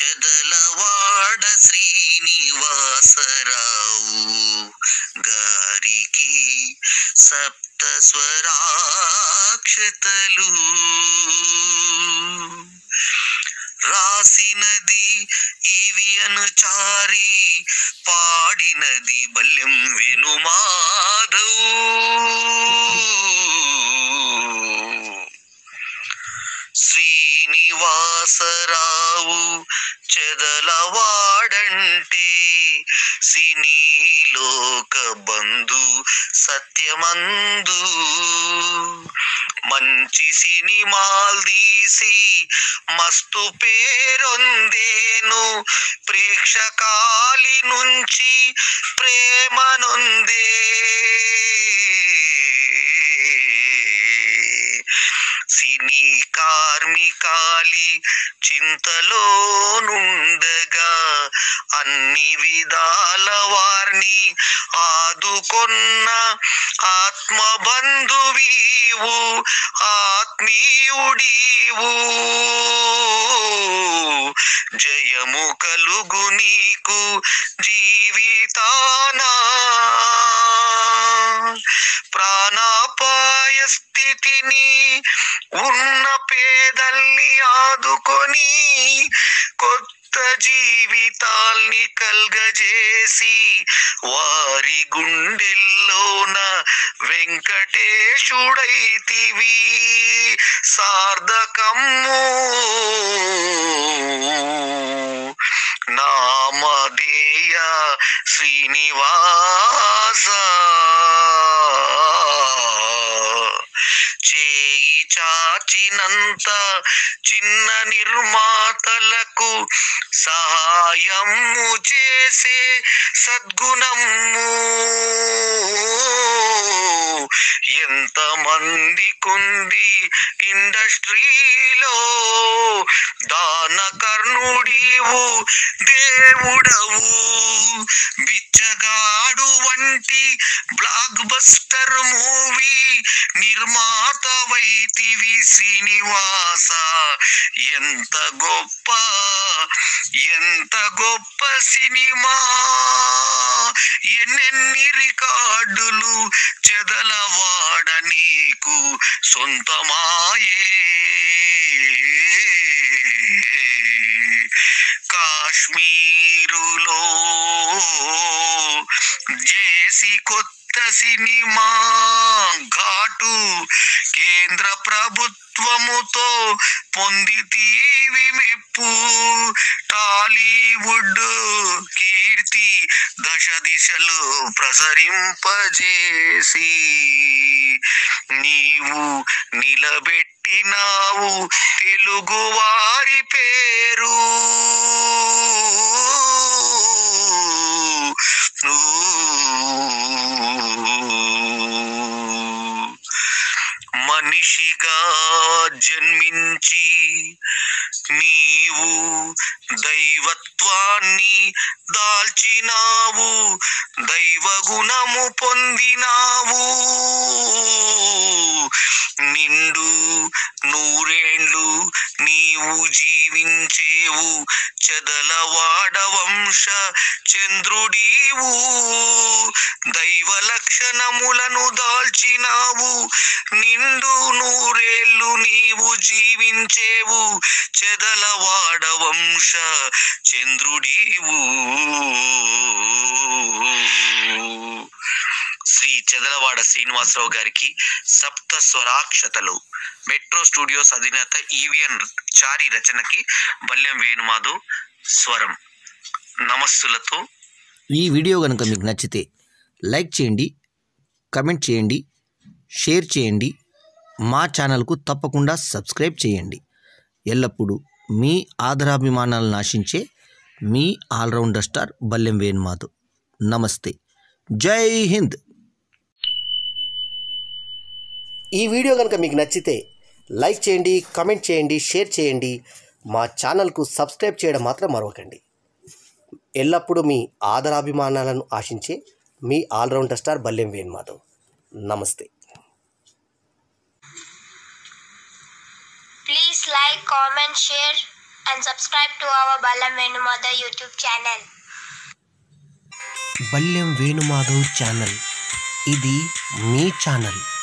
చెదలవాడ శ్రీనివాసరావు గారికి సప్త స్వరాక్షతలు రాసినది ఇవి అనుచారి పాడినది బల్యం వెనుమాధవ్ శ్రీనివాసరావు చెదలవాడంటే సినీలోక బంధు సత్యమందు మంచి సినిమాలు తీసి మస్తు పేరొందేను ప్రేక్షకాలి నుంచి ప్రేమనుందే సినీ కార్మికాలి చింతలోనుండగా అన్ని విధాల వారిని ఆదుకొన్న ఆత్మబంధువీవు ఆత్మీయుడీవు జయము కలుగు నీకు జీవితానా ప్రాణాపాయ స్థితిని ఉన్న పేదల్ని ఆదుకొని కొత్త జీవితాల్ని కల్గజేసి వారి గుండెల్లోన వెంకటేశుడైతివి సార్థకమ్ము నామధేయ శ్రీనివాస చేయి చాచినంత చిన్న నిర్మాతలకు సహాయము చేసే సద్గుణము ఎంత మంది కుంది ఇండస్ట్రీలో దాన కర్ణుడివు దేవుడవు బిచ్చగాడు వంటి బ్లాక్ బస్టర్ మూవీ నిర్మాత వైతివి శ్రీనివాస ఎంత గొప్ప ఎంత గొప్ప సినిమా ఎన్నెన్ని రికార్డులు చెదలవాడ నీకు సొంతమాయే కాశ్మీరులో జేసి కొత్త సినిమా ఘాటు కేంద్ర ప్రభుత్వముతో పొందితీవి మెప్పు టాలీవుడ్ కీర్తి దశ దిశలు ప్రసరింపజేసి నీవు నిలబెట్టినావు తెలుగు వారి పేరు మనిషిగా జన్మించి నీవు దైవత్వాన్ని దాల్చినావు దైవ గుణము పొందినావు నిండు నూరేండ్లు నీవు జీవించేవు చెదలవాడ వంశ చంద్రుడీవు దైవ లక్షణములను దాల్చినావు నిండు నూరేళ్ళు నీవు జీవించేవు చెదలవాడ వంశ చంద్రుడీవు శ్రీ చెదలవాడ శ్రీనివాసరావు గారికి సప్త స్వరాక్షతలు మెట్రో స్టూడియోస్ అధినేత ఈవిఎన్ చారి రచనకి బల్యం వేణుమాధవ్ స్వరం నమస్సులతో ఈ వీడియో కనుక మీకు నచ్చితే లైక్ చేయండి కమెంట్ చేయండి షేర్ చేయండి మా ఛానల్కు తప్పకుండా సబ్స్క్రైబ్ చేయండి ఎల్లప్పుడూ మీ ఆదరాభిమానాలను ఆశించే మీ ఆల్రౌండర్ స్టార్ బల్లెం వేణుమాధవ్ నమస్తే జై హింద్ ఈ వీడియో కనుక మీకు నచ్చితే లైక్ చేయండి కామెంట్ చేయండి షేర్ చేయండి మా ఛానల్కు సబ్స్క్రైబ్ చేయడం మాత్రం మరవకండి ఎల్లప్పుడూ మీ ఆదరాభిమానాలను ఆశించే మీ ఆల్రౌండర్ స్టార్ బల్లెం వేణు మాధవ్ నమస్తే Please like, comment, share, and subscribe to our Balam Venumada YouTube channel. Balyam Venumadhav channel ఇది మీ ఛానల్